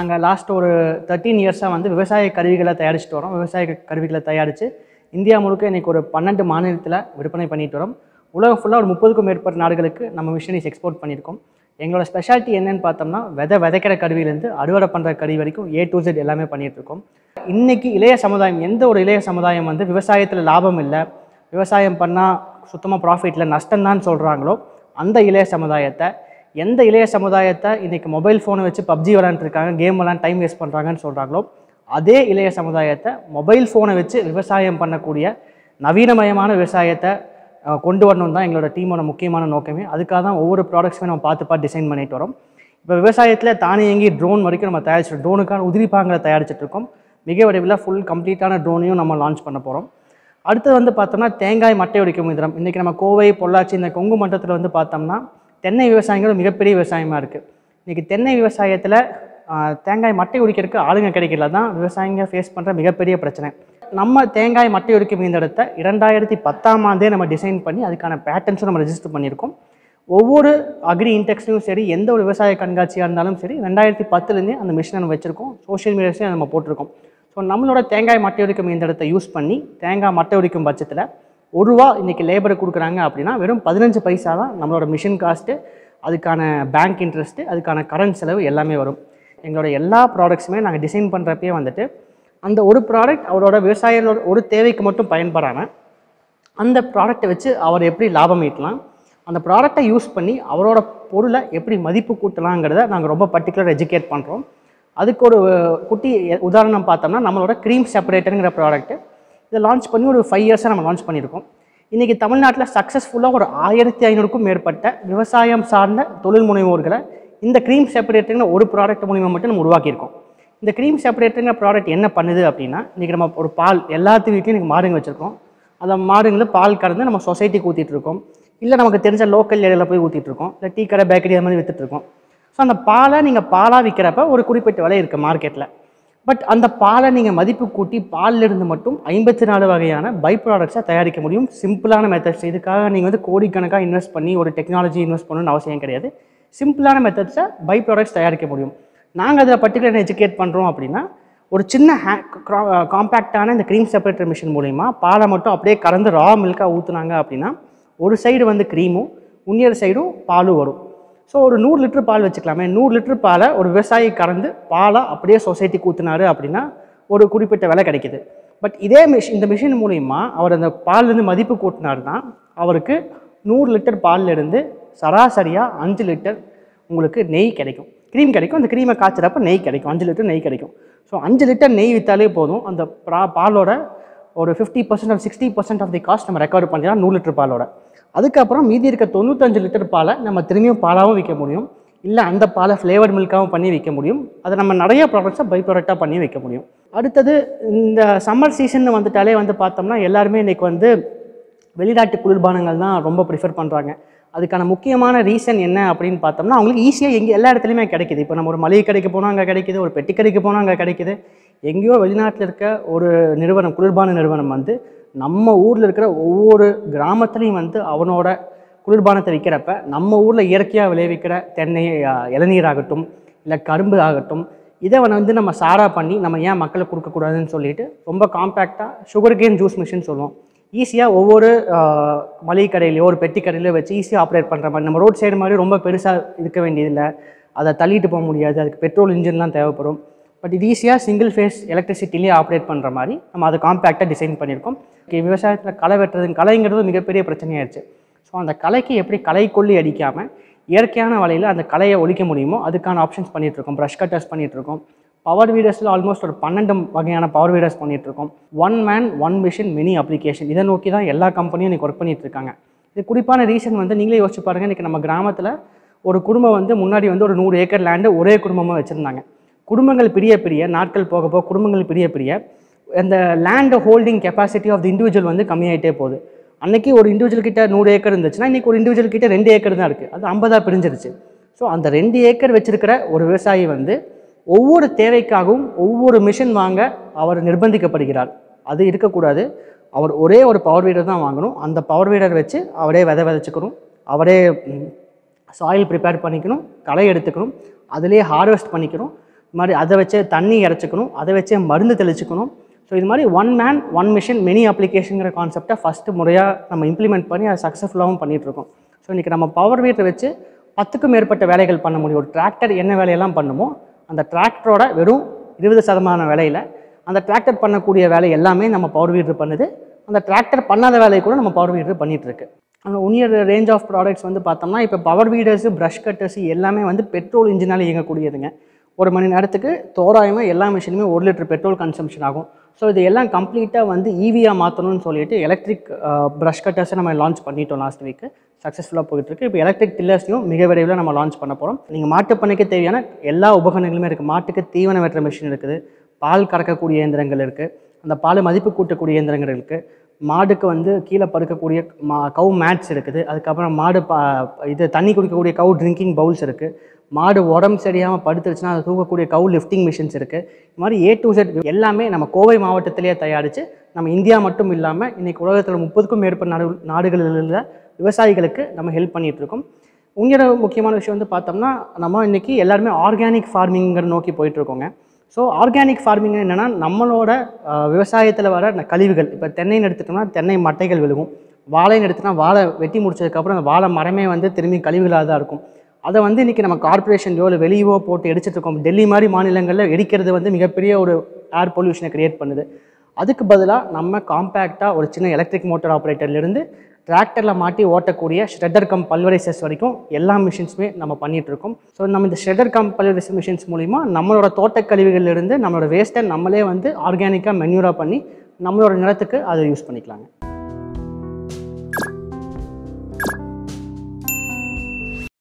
நாங்கள் லாஸ்ட் ஒரு தேர்ட்டீன் இயர்ஸாக வந்து விவசாய கருவிகளை தயாரிச்சுட்டு வரோம் விவசாய கருவிகளை தயாரித்து இந்தியா முழுக்க இன்றைக்கி ஒரு பன்னெண்டு மாநிலத்தில் விற்பனை பண்ணிட்டு வரோம் உலகம் ஃபுல்லாக ஒரு முப்பதுக்கும் மேற்பட்ட நாடுகளுக்கு நம்ம மிஷினரிஸ் எக்ஸ்போர்ட் பண்ணியிருக்கோம் எங்களோட ஸ்பெஷாலிட்டி என்னன்னு பார்த்தோம்னா விதை விதைக்கிற கருவியிலேருந்து அறுவடை பண்ணுற கருவி வரைக்கும் ஏ டு Z எல்லாமே பண்ணிட்டு இருக்கோம் இன்னைக்கு இளைய சமுதாயம் எந்த ஒரு இளைய சமுதாயம் வந்து விவசாயத்தில் லாபம் இல்லை விவசாயம் பண்ணால் சுத்தமாக ப்ராஃபிட்டில் நஷ்டம்தான் சொல்கிறாங்களோ அந்த இளைய சமுதாயத்தை எந்த இளைய சமுதாயத்தை இன்றைக்கி மொபைல் ஃபோனை வச்சு பப்ஜி விளாண்டுருக்காங்க கேம் விளாண்டு டைம் வேஸ்ட் பண்ணுறாங்கன்னு சொல்கிறாங்களோ அதே இளைய சமுதாயத்தை மொபைல் ஃபோனை வச்சு விவசாயம் பண்ணக்கூடிய நவீனமயமான விவசாயத்தை அஹ், கொண்டு வரணும் தான் எங்களோட டீமோட முக்கியமான நோக்கமே அதுக்காக தான் ஒவ்வொரு ப்ராடக்ட்ஸுமே நம்ம பார்த்து பார்த்து டிசைன் பண்ணிட்டு வரோம் இப்போ விவசாயத்தில் தானியங்கி ட்ரோன் வரைக்கும் நம்ம தயாரிச்சிட்டு ட்ரோனுக்கான உதிரிப்பாங்களை தயாரிச்சிட்டு இருக்கோம் மிக விரைவில் ஃபுல் கம்ப்ளீட்டான ட்ரோனையும் நம்ம லான்ச் பண்ண போகிறோம் அடுத்து வந்து பார்த்தோம்னா தேங்காய் மட்டை உடைக்கும் இயந்திரம் இன்றைக்கி நம்ம கோவை பொள்ளாச்சி இந்த கொங்கு மண்டலத்தில் வந்து பார்த்தோம்னா தென்னை விவசாயங்கள் மிகப்பெரிய விவசாயமாக இருக்குது இன்றைக்கி தென்னை விவசாயத்தில் தேங்காய் மட்டை உடைக்கிறதுக்கு ஆளுங்க கிடைக்கல தான் விவசாயிங்க ஃபேஸ் பண்ணுற மிகப்பெரிய பிரச்சனை நம்ம தேங்காய் மட்டை உடைக்கும் இயந்திரத்தை இரண்டாயிரத்தி பத்தாம் ஆண்டே நம்ம டிசைன் பண்ணி அதுக்கான பேட்டர்ன்ஸும் நம்ம ரெஜிஸ்டர் பண்ணியிருக்கோம் ஒவ்வொரு அக்ரி இன்டெக்ஸ்லையும் சரி எந்த ஒரு விவசாய கண்காட்சியாக இருந்தாலும் சரி ரெண்டாயிரத்தி பத்துலேருந்தே அந்த மிஷினை நம்ம வச்சுருக்கோம் சோஷியல் மீடியாஸையும் நம்ம போட்டிருக்கோம் ஸோ நம்மளோட தேங்காய் மட்டை உரிக்கும் இயந்திரத்தை யூஸ் பண்ணி தேங்காய் மட்டை உரிக்கும் பட்சத்தில் ஒரு ரூபா இன்றைக்கி லேபருக்கு கொடுக்குறாங்க அப்படின்னா வெறும் பதினஞ்சு பைசா தான் நம்மளோட மிஷின் காஸ்ட்டு அதுக்கான பேங்க் இன்ட்ரெஸ்ட்டு அதுக்கான கரண்ட் செலவு எல்லாமே வரும் எங்களோட எல்லா ப்ராடக்ட்ஸுமே நாங்கள் டிசைன் பண்ணுறப்பயே வந்துட்டு அந்த ஒரு ப்ராடக்ட் அவரோட விவசாயிகளோட ஒரு தேவைக்கு மட்டும் பயன்படாமல் அந்த ப்ராடக்ட்டை வச்சு அவர் எப்படி லாபம் ஈட்டலாம் அந்த ப்ராடக்ட்டை யூஸ் பண்ணி அவரோட பொருளை எப்படி மதிப்பு கூட்டலாங்கிறத நாங்கள் ரொம்ப பர்டிகுலர் எஜுகேட் பண்ணுறோம் அதுக்கு ஒரு குட்டி உதாரணம் பார்த்தோம்னா நம்மளோட க்ரீம் செப்பரேட்டருங்கிற ப்ராடக்ட்டு இதை லான்ச் பண்ணி ஒரு ஃபைவ் இயர்ஸாக நம்ம லான்ச் பண்ணியிருக்கோம் இன்றைக்கி தமிழ்நாட்டில் சக்ஸஸ்ஃபுல்லாக ஒரு ஆயிரத்தி ஐநூறுக்கும் மேற்பட்ட விவசாயம் சார்ந்த தொழில் முனைவோர்களை இந்த க்ரீம் செப்பரேட்டருங்கிற ஒரு ப்ராடக்ட் மூலிமா மட்டும் நம்ம உருவாக்கியிருக்கோம் இந்த க்ரீம் செப்பரேட்டருங்கிற ப்ராடக்ட் என்ன பண்ணுது அப்படின்னா இன்றைக்கி நம்ம ஒரு பால் எல்லாத்து வீட்லையும் இன்றைக்கி மாடுங்க வச்சுருக்கோம் அந்த மாடுங்களை பால் கறந்து நம்ம சொசைட்டிக்கு ஊற்றிட்டு இருக்கோம் இல்லை நமக்கு தெரிஞ்ச லோக்கல் ஏரியாவில் போய் ஊற்றிட்டு இருக்கோம் இல்லை டீ கடை பேக்கரி அது மாதிரி வித்துட்டு இருக்கோம் ஸோ அந்த பாலை நீங்கள் பாலாக விற்கிறப்ப ஒரு குறிப்பிட்ட விலை இருக்குது மார்க்கெட்டில் பட் அந்த பாலை நீங்கள் மதிப்பு கூட்டி பால்ல இருந்து மட்டும் ஐம்பத்தி நாலு வகையான பை ப்ராடக்ட்ஸை தயாரிக்க முடியும் சிம்பிளான மெத்தட்ஸ் இதுக்காக நீங்கள் வந்து கோடிக்கணக்காக இன்வெஸ்ட் பண்ணி ஒரு டெக்னாலஜி இன்வெஸ்ட் பண்ணணும்னு அவசியம் கிடையாது சிம்பிளான மெத்தட்ஸை பை ப்ராடக்ட்ஸ் தயாரிக்க முடியும் நாங்கள் அதில் பர்டிகுலர் எஜுகேட் பண்ணுறோம் அப்படின்னா ஒரு சின்ன ஹே காம்பேக்டான இந்த க்ரீம் செப்பரேட்டர் மிஷின் மூலிமா பாலை மட்டும் அப்படியே கறந்து ரா மில்காக ஊற்றுனாங்க அப்படின்னா ஒரு சைடு வந்து க்ரீமும் இன்னொரு சைடும் பாலும் வரும் ஸோ ஒரு நூறு லிட்டர் பால் வச்சுக்கலாமே நூறு லிட்டர் பாலை ஒரு விவசாயி கறந்து பாலை அப்படியே சொசைட்டிக்கு ஊற்றினாரு அப்படின்னா ஒரு குறிப்பிட்ட விலை கிடைக்குது பட் இதே மிஷின் இந்த மிஷின் மூலிமா அவர் அந்த பால்லேருந்து மதிப்பு கூட்டினாருன்னா அவருக்கு நூறு லிட்டர் பால்ல இருந்து சராசரியாக அஞ்சு லிட்டர் உங்களுக்கு நெய் கிடைக்கும் க்ரீம் கிடைக்கும் அந்த க்ரீமை காய்ச்சறப்ப நெய் கிடைக்கும் அஞ்சு லிட்டர் நெய் கிடைக்கும் ஸோ அஞ்சு லிட்டர் நெய் விற்றாலே போதும் அந்த பா- பாலோட ஒரு fifty percent or sixty percent of the cost நம்ம ரெக்கவர் பண்ணிடலாம் நூறு லிட்டர் பாலோட அதுக்கப்புறம் மீதி இருக்க தொண்ணூத்தஞ்சு லிட்டர் பாலை நம்ம திரும்பியும் பாலாகவும் விற்க முடியும் இல்லை அந்த பாலை ஃப்ளேவர் மில்காகவும் பண்ணி விற்க முடியும் அதை நம்ம நிறைய ப்ராடக்ட்ஸை பை ப்ராடக்டாக பண்ணி விற்க முடியும் அடுத்தது இந்த சம்மர் சீசன் வந்துட்டாலே வந்து பார்த்தோம்னா எல்லாருமே இன்னைக்கு வந்து வெளிநாட்டு குளிர்பானங்கள் தான் ரொம்ப ப்ரிஃபர் பண்ணுறாங்க அதுக்கான முக்கியமான ரீசன் என்ன அப்படின்னு பார்த்தோம்னா அவங்களுக்கு ஈஸியாக எங்கே எல்லா இடத்துலையுமே கிடைக்குது இப்போ நம்ம ஒரு மளிகை கடைக்கு போனால் அங்கே கிடைக்குது ஒரு பெட்டி கடைக்கு போனால் அங்கே கிடைக்குது எங்கேயோ வெளிநாட்டில் இருக்க ஒரு நிறுவனம் குளிர்பான நிறுவனம் வந்து நம்ம ஊரில் இருக்கிற ஒவ்வொரு கிராமத்துலேயும் வந்து அவனோட குளிர்பானத்தை விற்கிறப்ப நம்ம ஊரில் இயற்கையாக விளைவிக்கிற தென்னை அஹ், இளநீர் ஆகட்டும் இல்லை கரும்பு ஆகட்டும் இதை வந்து நம்ம சாரா பண்ணி நம்ம ஏன் மக்களுக்கு கொடுக்கக்கூடாதுன்னு சொல்லிட்டு ரொம்ப காம்பேக்டாக சுகர் கேன் ஜூஸ் மிஷின் சொல்லுவோம் ஈஸியாக ஒவ்வொரு ஆஹ், மளிகை கடையிலையோ ஒரு பெட்டி கடையிலையோ வச்சு ஈஸியாக ஆப்ரேட் பண்ணுற மாதிரி நம்ம ரோட் சைடு மாதிரி ரொம்ப பெருசாக இருக்க வேண்டியதில்லை அதை தள்ளிட்டு போக முடியாது அதுக்கு பெட்ரோல் இன்ஜின்லாம் தேவைப்படும் பட் இது ஈஸியாக சிங்கிள் ஃபேஸ் எலக்ட்ரிசிட்டிலேயே ஆப்ரேட் பண்ணுற மாதிரி நம்ம அதை காம்பேக்டாக டிசைன் பண்ணியிருக்கோம் Okay, விவசாயத்தில் களை வெட்டுறது களைங்கிறது மிகப்பெரிய பிரச்சனையாயிருச்சு ஸோ அந்த கலைக்கு எப்படி களை கொல்லி அடிக்காமல் இயற்கையான வலையில் அந்த கலையை ஒழிக்க முடியுமோ அதுக்கான ஆப்ஷன்ஸ் பண்ணிட்டு இருக்கோம் ப்ரஷ் கட்டர்ஸ் பண்ணிட்டு இருக்கோம் பவர் வீடர்ஸில் ஆல்மோஸ்ட் ஒரு பன்னெண்டு வகையான பவர் வீடர்ஸ் பண்ணிட்டு இருக்கோம் one man one machine mini application இதை நோக்கி தான் எல்லா கம்பெனியும் இன்னைக்கு ஒர்க் பண்ணிட்டு இருக்காங்க இது குறிப்பான ரீசன் வந்து நீங்களே யோசிச்சு பாருங்க இன்னைக்கு நம்ம கிராமத்தில் ஒரு குடும்பம் வந்து முன்னாடி வந்து ஒரு நூறு ஏக்கர் லேண்டு ஒரே குடும்பமாக வச்சுருந்தாங்க குடும்பங்கள் பிரிய பிரிய நாட்கள் போக போக குடும்பங்கள் பிரிய பிரிய அந்த land holding capacity of the individual வந்து கம்மியாயிட்டே போகுது அன்னைக்கு ஒரு இண்டிவிஜுவல் கிட்ட நூறு ஏக்கர் இருந்துச்சுன்னா இன்னைக்கு ஒரு இண்டிவிஜுவல் கிட்ட ரெண்டு ஏக்கர் தான் இருக்குது அது ஐம்பதாக பிரிஞ்சிருச்சு ஸோ அந்த ரெண்டு ஏக்கர் வச்சிருக்கிற ஒரு விவசாயி வந்து ஒவ்வொரு தேவைக்காகவும் ஒவ்வொரு மிஷின் வாங்க அவர் நிர்பந்திக்கப்படுகிறார் அது இருக்கக்கூடாது அவர் ஒரே ஒரு பவர் வீடர் தான் வாங்கணும் அந்த பவர் வீடர் வச்சு அவரே விதை விதைச்சுக்கணும் அவரே சாயில் ப்ரிப்பேர் பண்ணிக்கணும் களை எடுத்துக்கணும் அதிலே ஹார்வெஸ்ட் பண்ணிக்கணும் இது மாதிரி அதை வச்சே தண்ணி இறச்சிக்கணும் அதை வச்சே மருந்து தெளிச்சுக்கணும் ஸோ இது மாதிரி one man one machine many அப்ளிகேஷனுங்கிற கான்செப்டை ஃபஸ்ட்டு முறையாக நம்ம இம்ப்ளிமெண்ட் பண்ணி அதை சக்ஸஸ்ஃபுல்லாகவும் பண்ணிகிட்ருக்கோம் ஸோ இன்றைக்கி நம்ம பவர் வீட்டை வச்சு பத்துக்கும் மேற்பட்ட வேலைகள் பண்ண முடியும் ஒரு டிராக்டர் என்ன வேலையெல்லாம் பண்ணுமோ அந்த டிராக்டரோட வெறும் இருபது சதமான வேலையில் அந்த டிராக்டர் பண்ணக்கூடிய வேலை எல்லாமே நம்ம பவர் வீடர் பண்ணுது அந்த டிராக்டர் பண்ணாத வேலையை கூட நம்ம பவர் வீடர் பண்ணிட்டு இருக்கு ஆனால் உனியர் ரேஞ்ச் ஆஃப் ப்ராடக்ட்ஸ் வந்து பார்த்தோம்னா இப்போ பவர் வீடர்ஸு ப்ரஷ் கட்டர்ஸ் எல்லாமே வந்து பெட்ரோல் இன்ஜினால் இயங்கக்கூடியதுங்க ஒரு மணி நேரத்துக்கு தோராயமாக எல்லா மிஷினுமே ஒரு லிட்டர் பெட்ரோல் கன்சம்ஷன் ஆகும் ஸோ இது எல்லாம் கம்ப்ளீட்டாக வந்து ஈவியாக மாற்றணும்னு சொல்லிட்டு எலக்ட்ரிக் ப்ரஷ் கட்டர்ஸை நம்ம லான்ச் பண்ணிட்டோம் லாஸ்ட் வீக்கு சக்ஸஸ்ஃபுல்லாக போயிட்டுருக்கு இப்போ எலக்ட்ரிக் டில்லர்ஸையும் மிக விரைவில் நம்ம லான்ச் பண்ண போகிறோம் நீங்கள் மாட்டுப்பண்ணைக்கு தேவையான எல்லா உபகரணங்களுமே இருக்குது மாட்டுக்கு தீவன வெட்டுற மிஷின் இருக்குது பால் கறக்கக்கூடிய இயந்திரங்கள் இருக்குது அந்த பால் மதிப்பு கூட்டக்கூடிய இயந்திரங்கள் இருக்குது மாடுக்கு வந்து கீழே படுக்கக்கூடிய மா கவு மேட்ஸ் இருக்குது அதுக்கப்புறம் மாடு பா இது தண்ணி குடிக்கக்கூடிய கவு ட்ரிங்கிங் பவுல்ஸ் இருக்குது மாடு உடம்பு சரியாமல் படுத்துருச்சுன்னா அதை தூக்கக்கூடிய கவு லிஃப்டிங் மிஷின்ஸ் இருக்குது இது மாதிரி ஏ டு செட் எல்லாமே நம்ம கோவை மாவட்டத்திலேயே தயாரித்து நம்ம இந்தியா மட்டும் இல்லாமல் இன்றைக்கி உலகத்தில் முப்பதுக்கும் மேற்பட்ட நாடு நாடுகளில் உள்ள விவசாயிகளுக்கு நம்ம ஹெல்ப் பண்ணிகிட்டு இருக்கோம் இன்னொரு முக்கியமான விஷயம் வந்து பார்த்தோம்னா நம்ம இன்றைக்கி எல்லாருமே ஆர்கானிக் ஃபார்மிங்கிற நோக்கி போயிட்டுருக்கோங்க ஸோ ஆர்கானிக் ஃபார்மிங் என்னென்னா நம்மளோட விவசாயத்தில் வர இந்த கழிவுகள் இப்போ தென்னைன்னு எடுத்துட்டோம்னா தென்னை மட்டைகள் விழுகும் வாழைன்னு எடுத்துட்டோம்னா வாழை வெட்டி முடிச்சதுக்கப்புறம் அந்த வாழை மரமே வந்து திரும்பி கழிவுகளாக தான் இருக்கும் அதை வந்து இன்றைக்கி நம்ம கார்ப்பரேஷன்லையோ இல்லை வெளியவோ போட்டு எரிச்சிட்டு இருக்கோம் டெல்லி மாதிரி மாநிலங்களில் எரிக்கிறது வந்து மிகப்பெரிய ஒரு ஏர் பொல்யூஷனை கிரியேட் பண்ணுது அதுக்கு பதிலாக நம்ம காம்பேக்டாக ஒரு சின்ன எலக்ட்ரிக் மோட்டார் ஆப்ரேட்டர்லேருந்து டிராக்டரில் மாட்டி ஓட்டக்கூடிய ஷ்ரெட்டர் கம் பல்வரைசஸ் வரைக்கும் எல்லா மிஷின்ஸுமே நம்ம பண்ணிட்டு இருக்கோம் ஸோ நம்ம இந்த ஷ்ரெட்டர் கம் பல்வரைசஸ் மிஷின்ஸ் மூலிமா நம்மளோட தோட்டக்கழிவுகள்லேருந்து நம்மளோட வேஸ்ட்டை நம்மளே வந்து ஆர்கானிக்காக மென்யூராக பண்ணி நம்மளோட நிலத்துக்கு அதை யூஸ் பண்ணிக்கலாங்க